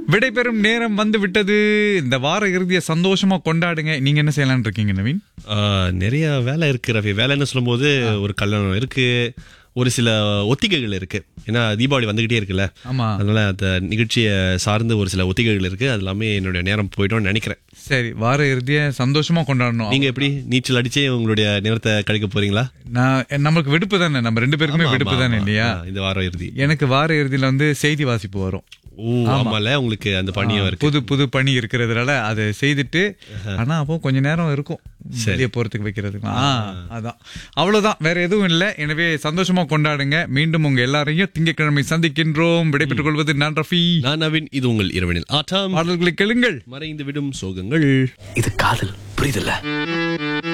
விடைபெறும் நேரம் வந்து விட்டது இந்த வார இறுதியை சந்தோஷமா கொண்டாடுங்க நீங்க என்ன செய்யலாம்னு இருக்கீங்க நவீன் ஆ, நிறைய வேலை இருக்கு ரவி வேலைன்னு சொல்லும்போது ஒரு கல்யாணம் இருக்கு ஒரு சில ஒத்திகைகள் இருக்கு ஏன்னா தீபாவளி வந்துகிட்டே இருக்குல்ல ஆமா அதனால அந்த நிகழ்ச்சியை சார்ந்து ஒரு சில ஒத்திகைகள் இருக்கு அது எல்லாமே என்னுடைய நேரம் போயிட்டோம்னு நினைக்கிறேன் சரி வார இறுதியை சந்தோஷமா கொண்டாடணும் நீங்க எப்படி நீச்சல் அடிச்சே உங்களுடைய நேரத்தை கழிக்க போறீங்களா நான் நமக்கு விடுப்பு தானே நம்ம ரெண்டு பேருக்குமே ஆமா, விடுப்பு ஆமா, தானே ஆமா. இல்லையா ஆ, இந்த வாரம் இறுதி எனக்கு வார இறுதியில வந்து செய்தி வாசிப்பு வரும் ஓ ஆமால உங்களுக்கு அந்த பணியும் இருக்கு புது புது பணி இருக்கிறதுனால அதை செய்துட்டு ஆனா அப்போ கொஞ்ச நேரம் இருக்கும் வெளியே போறதுக்கு வைக்கிறதுக்கு ஆ, அதான் அவ்வளவுதான் வேற எதுவும் இல்லை எனவே சந்தோஷமா கொண்டாடுங்க மீண்டும் உங்க எல்லாரையும் திங்கட்கிழமை சந்திக்கின்றோம் விடைபெற்றுக் கொள்வது நான் ரஃபி நான் நவீன் இது உங்கள் இரவனில் ஆட்டம் பாடல்களை கேளுங்கள் மறைந்து விடும் சோகங்கள் இது காதல் புரியுதுல்ல